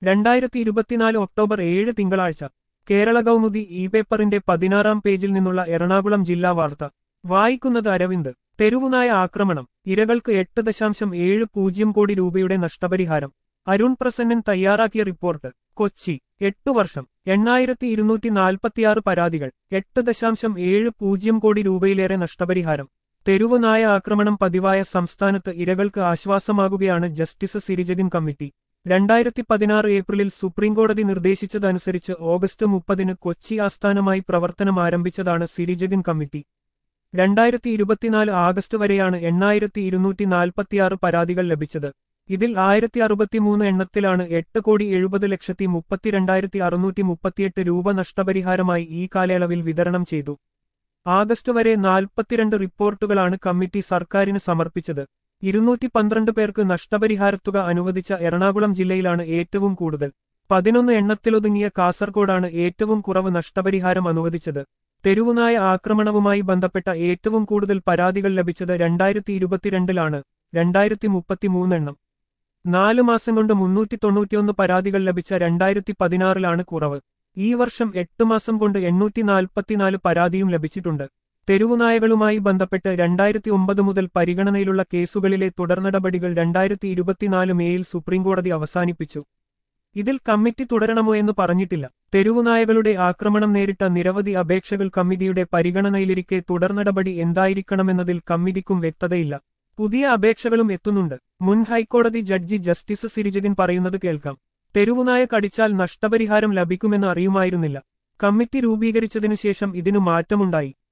രണ്ടായിരത്തി ഇരുപത്തിനാല് ഒക്ടോബർ ഏഴ് തിങ്കളാഴ്ച കേരള കൗമുദി ഇ പേപ്പറിന്റെ പതിനാറാം പേജിൽ നിന്നുള്ള എറണാകുളം ജില്ലാ വാർത്ത വായിക്കുന്നത് അരവിന്ദ് തെരുവുനായ ആക്രമണം ഇരകൾക്ക് എട്ട് ദശാംശം ഏഴ് പൂജ്യം കോടി രൂപയുടെ നഷ്ടപരിഹാരം അരുൺ പ്രസന്നൻ തയ്യാറാക്കിയ റിപ്പോർട്ട് കൊച്ചി എട്ടു വർഷം എണ്ണായിരത്തി ഇരുന്നൂറ്റി നാൽപ്പത്തിയാറ് പരാതികൾ എട്ട് ദശാംശം ഏഴ് പൂജ്യം കോടി രൂപയിലേറെ നഷ്ടപരിഹാരം തെരുവുനായ ആക്രമണം പതിവായ സംസ്ഥാനത്ത് ഇരകൾക്ക് ആശ്വാസമാകുകയാണ് ജസ്റ്റിസ് സിരിജഗൻ കമ്മിറ്റി രണ്ടായിരത്തി പതിനാറ് ഏപ്രിലിൽ സുപ്രീംകോടതി നിർദ്ദേശിച്ചതനുസരിച്ച് ഓഗസ്റ്റ് മുപ്പതിന് കൊച്ചി ആസ്ഥാനമായി പ്രവർത്തനം ആരംഭിച്ചതാണ് സിരിജഗൻ കമ്മിറ്റി രണ്ടായിരത്തി ഇരുപത്തിനാല് ആഗസ്റ്റ് വരെയാണ് എണ്ണായിരത്തി ഇരുന്നൂറ്റി നാൽപ്പത്തിയാറ് പരാതികൾ ലഭിച്ചത് ഇതിൽ ആയിരത്തി അറുപത്തിമൂന്ന് എണ്ണത്തിലാണ് എട്ട് കോടി എഴുപത് ലക്ഷത്തി മുപ്പത്തിരണ്ടായിരത്തി അറുന്നൂറ്റി മുപ്പത്തിയെട്ട് രൂപ നഷ്ടപരിഹാരമായി ഈ കാലയളവിൽ വിതരണം ചെയ്തു ആഗസ്റ്റ് വരെ നാൽപ്പത്തിരണ്ട് റിപ്പോർട്ടുകളാണ് കമ്മിറ്റി സർക്കാരിന് സമർപ്പിച്ചത് ഇരുന്നൂറ്റി പന്ത്രണ്ട് പേർക്ക് നഷ്ടപരിഹാരത്തുക അനുവദിച്ച എറണാകുളം ജില്ലയിലാണ് ഏറ്റവും കൂടുതൽ പതിനൊന്ന് എണ്ണത്തിലൊതുങ്ങിയ കാസർകോടാണ് ഏറ്റവും കുറവ് നഷ്ടപരിഹാരം അനുവദിച്ചത് തെരുവുനായ ആക്രമണവുമായി ബന്ധപ്പെട്ട ഏറ്റവും കൂടുതൽ പരാതികൾ ലഭിച്ചത് രണ്ടായിരത്തി ഇരുപത്തിരണ്ടിലാണ് രണ്ടായിരത്തി മുപ്പത്തിമൂന്നെണ്ണം നാലു മാസം കൊണ്ട് മുന്നൂറ്റി തൊണ്ണൂറ്റിയൊന്ന് പരാതികൾ ലഭിച്ച രണ്ടായിരത്തി പതിനാറിലാണ് കുറവ് ഈ വർഷം എട്ട് മാസം കൊണ്ട് എണ്ണൂറ്റി നാൽപ്പത്തിനാല് പരാതിയും ലഭിച്ചിട്ടുണ്ട് തെരുവുനായകളുമായി ബന്ധപ്പെട്ട് രണ്ടായിരത്തി ഒമ്പത് മുതൽ പരിഗണനയിലുള്ള കേസുകളിലെ തുടർനടപടികൾ രണ്ടായിരത്തി ഇരുപത്തിനാല് മേയിൽ സുപ്രീംകോടതി അവസാനിപ്പിച്ചു ഇതിൽ കമ്മിറ്റി തുടരണമോ എന്ന് പറഞ്ഞിട്ടില്ല തെരുവുനായകളുടെ ആക്രമണം നേരിട്ട നിരവധി അപേക്ഷകൾ കമ്മിറ്റിയുടെ പരിഗണനയിലിരിക്കെ തുടർനടപടി എന്തായിരിക്കണമെന്നതിൽ കമ്മിറ്റിക്കും വ്യക്തതയില്ല പുതിയ അപേക്ഷകളും എത്തുന്നുണ്ട് മുൻ ഹൈക്കോടതി ജഡ്ജി ജസ്റ്റിസ് സിരിജകൻ പറയുന്നത് കേൾക്കാം തെരുവുനായ കടിച്ചാൽ നഷ്ടപരിഹാരം ലഭിക്കുമെന്ന് അറിയുമായിരുന്നില്ല കമ്മിറ്റി രൂപീകരിച്ചതിനുശേഷം ഇതിനു മാറ്റമുണ്ടായി